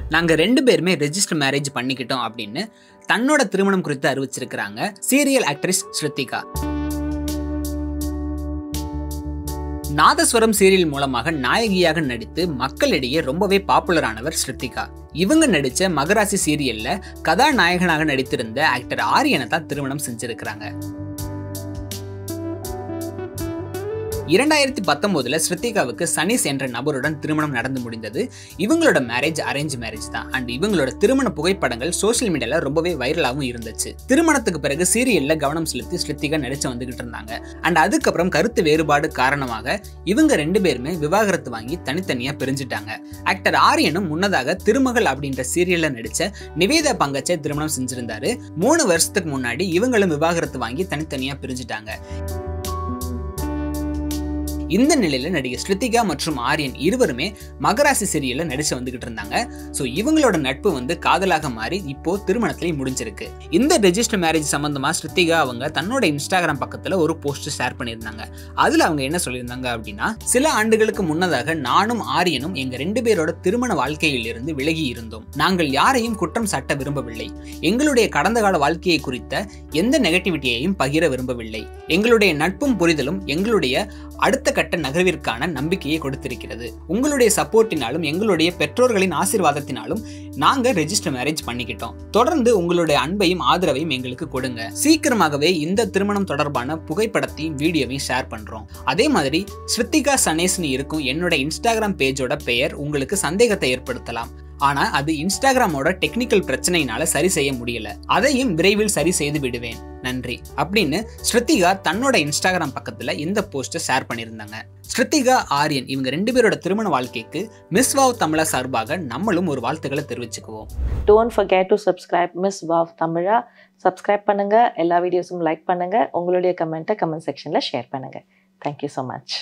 நாங்க ரெண்டு பேருமே ரெஜிஸ்டர் மேரேஜ் பண்ணிக்கிட்டோம் அப்படின்னு தன்னோட திருமணம் குறித்து அறிவிச்சிருக்கிறாங்க serial actress Shruthika Nadaswaram serial மூலமாக நாயகியாக நடித்து மக்களிடையே ரொம்பவே பாப்புலரானவர் ஸ்ருத்திகா இவங்க நடிச்ச மகராசி சீரியல்ல கதாநாயகனாக நடித்திருந்த ஆக்டர் ஆரியனை தான் திருமணம் செஞ்சிருக்கிறாங்க இரண்டாயிரத்தி பத்தொன்பதுல ஸ்ருத்திகாவுக்கு சனீஸ் என்ற நபருடன் திருமணம் நடந்து முடிந்தது இவங்களோட மேரேஜ் அரேஞ்ச் மேரேஜ் தான் அண்ட் இவங்களோட திருமண புகைப்படங்கள் சோஷியல் மீடியால ரொம்பவே வைரலாகவும் இருந்துச்சு திருமணத்துக்கு பிறகு சீரியல்ல கவனம் செலுத்தி ஸ்ருத்திகா நடிச்சு வந்துகிட்டு இருந்தாங்க அண்ட் அதுக்கப்புறம் கருத்து வேறுபாடு காரணமாக இவங்க ரெண்டு பேருமே விவாகரத்து வாங்கி தனித்தனியா பிரிஞ்சுட்டாங்க ஆக்டர் ஆரியனும் முன்னதாக திருமகள் அப்படின்ற சீரியல்ல நடிச்ச நிவேதா பங்கச்சை திருமணம் செஞ்சிருந்தாரு மூணு வருஷத்துக்கு முன்னாடி இவங்களும் விவாகரத்து வாங்கி தனித்தனியா பிரிஞ்சுட்டாங்க இந்த நிலையில நடிகை ஸ்ருதிகா மற்றும் ஆரியன் இருவருமே மகராசி சீரியல்ல நடிச்சு வந்துகிட்டு இருந்தாங்க ஸோ இவங்களோட நட்பு வந்து காதலாக மாறி இப்போ திருமணத்திலேயே முடிஞ்சிருக்கு இந்த ரெஜிஸ்டர் மேரேஜ் சம்பந்தமா ஸ்ருதிகா அவங்க தன்னோட இன்ஸ்டாகிராம் பக்கத்துல ஒரு போஸ்ட் ஷேர் பண்ணியிருந்தாங்க அதுல அவங்க என்ன சொல்லியிருந்தாங்க அப்படின்னா சில ஆண்டுகளுக்கு முன்னதாக நானும் ஆரியனும் எங்க ரெண்டு பேரோட திருமண வாழ்க்கையில் இருந்து விலகி இருந்தோம் நாங்கள் யாரையும் குற்றம் சாட்ட விரும்பவில்லை எங்களுடைய கடந்த கால வாழ்க்கையை குறித்த எந்த நெகட்டிவிட்டியையும் பகிர விரும்பவில்லை எங்களுடைய நட்பும் புரிதலும் எங்களுடைய அடுத்த கட்ட நகர்விற்கான நம்பிக்கையை கொடுத்திருக்கிறது உங்களுடைய சப்போர்ட்டினாலும் எங்களுடைய பெற்றோர்களின் ஆசீர்வாதத்தினாலும் நாங்க ரெஜிஸ்டர் மேரேஜ் பண்ணிக்கிட்டோம் தொடர்ந்து உங்களுடைய அன்பையும் ஆதரவையும் எங்களுக்கு கொடுங்க சீக்கிரமாகவே இந்த திருமணம் தொடர்பான புகைப்படத்தையும் வீடியோவையும் ஷேர் பண்றோம் அதே மாதிரி ஸ்ருத்திகா சனேஸ்னு இருக்கும் என்னோட இன்ஸ்டாகிராம் பேஜோட பெயர் உங்களுக்கு சந்தேகத்தை ஏற்படுத்தலாம் ஆனா அது இன்ஸ்டாகிராமோட டெக்னிக்கல் பிரச்சனையினால சரி செய்ய முடியல அதையும் விரைவில் சரி செய்து விடுவேன் நன்றி அப்படின்னு ஸ்ருத்திகா தன்னோட இன்ஸ்டாகிராம் பக்கத்துல இந்த போஸ்ட்டை ஷேர் பண்ணியிருந்தாங்க ஸ்ருத்திகா ஆரியன் இவங்க ரெண்டு பேரோட திருமண வாழ்க்கைக்கு மிஸ் வாவ் தமிழா சார்பாக நம்மளும் ஒரு வாழ்த்துக்களை தெரிவிச்சுக்குவோம் don't forget to subscribe miss wow Tamizha subscribe பண்ணுங்க எல்லா வீடியோஸும் லைக் பண்ணுங்க உங்களுடைய கமெண்ட்டை கமெண்ட் செக்ஷனில் ஷேர் பண்ணுங்க தேங்க்யூ ஸோ மச்